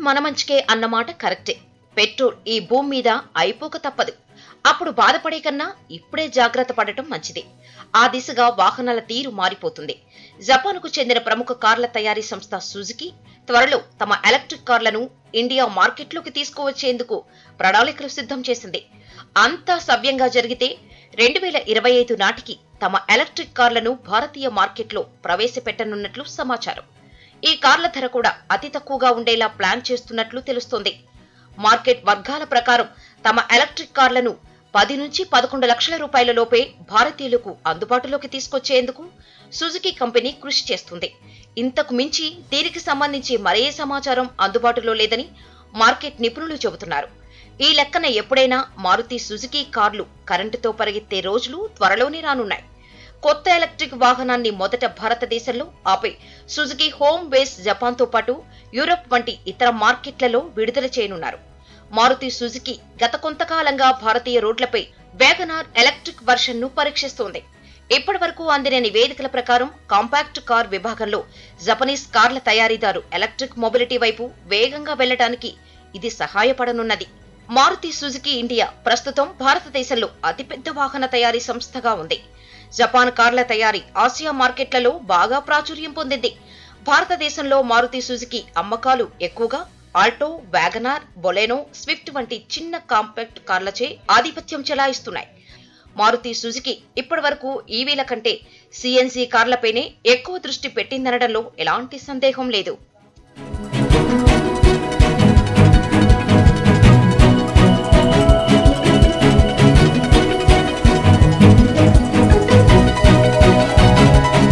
మన మంచికే అన్నమాట కరెక్టే పెట్రోల్ ఈ భూమి మీద అయిపోక తప్పదు అప్పుడు బాధపడే కన్నా ఇప్పుడే జాగ్రత్త పడటం మంచిది ఆ దిశగా వాహనాల తీరు మారిపోతుంది జపాన్కు చెందిన ప్రముఖ కార్ల తయారీ సంస్థ సుజుకి త్వరలో తమ ఎలక్ట్రిక్ కార్లను ఇండియా మార్కెట్లోకి తీసుకువచ్చేందుకు ప్రణాళికలు సిద్ధం చేసింది అంతా సవ్యంగా జరిగితే రెండు వేల ఇరవై ఐదు నాటికి తమ ఎలక్ట్రిక్ కార్లను భారతీయ మార్కెట్లో ప్రవేశపెట్టనున్నట్లు సమాచారం ఈ కార్ల ధర కూడా అతి తక్కువగా ఉండేలా ప్లాన్ చేస్తున్నట్లు తెలుస్తోంది మార్కెట్ వర్గాల ప్రకారం తమ ఎలక్ట్రిక్ కార్లను పది నుంచి పదకొండు లక్షల రూపాయల లోపే భారతీయులకు అందుబాటులోకి తీసుకొచ్చేందుకు సుజుకి కంపెనీ కృషి చేస్తుంది ఇంతకు మించి దీనికి సంబంధించి మరే సమాచారం అందుబాటులో లేదని మార్కెట్ నిపుణులు చెబుతున్నారు ఈ లెక్కన ఎప్పుడైనా మారుతి సుజుకి కార్లు కరెంటుతో పరిగెత్తే రోజులు త్వరలోనే రానున్నాయి కొత్త ఎలక్ట్రిక్ వాహనాన్ని మొదట భారతదేశంలో ఆపై సుజుకి హోమ్ బేస్ జపాన్తో పాటు యూరప్ వంటి ఇతర మార్కెట్లలో విడుదల చేయనున్నారు మారుతి సుజుకి గత కొంతకాలంగా భారతీయ రోడ్లపై వ్యాగనార్ ఎలక్ట్రిక్ వర్షన్ ను పరీక్షిస్తోంది ఇప్పటి వరకు అందిన నివేదికల ప్రకారం కాంపాక్ట్ కార్ విభాగంలో జపనీస్ కార్ల తయారీదారు ఎలక్ట్రిక్ మొబిలిటీ వైపు వేగంగా వెళ్లడానికి ఇది సహాయపడనున్నది మారుతి సుజుకి ఇండియా ప్రస్తుతం భారతదేశంలో అతిపెద్ద వాహన తయారీ సంస్థగా ఉంది జపాన్ కార్ల తయారీ ఆసియా మార్కెట్లలో బాగా ప్రాచుర్యం పొందింది భారతదేశంలో మారుతి సుజుకి అమ్మకాలు ఎక్కువగా ఆల్టో వ్యాగనార్ బొలెనో స్విఫ్ట్ వంటి చిన్న కాంపాక్ట్ కార్లచే ఆధిపత్యం చెలాయిస్తున్నాయి మారుతి సుజుకి ఇప్పటి వరకు ఈవీల కంటే సిఎన్సీ కార్లపైనే ఎక్కువ దృష్టి పెట్టిందనడంలో ఎలాంటి సందేహం లేదు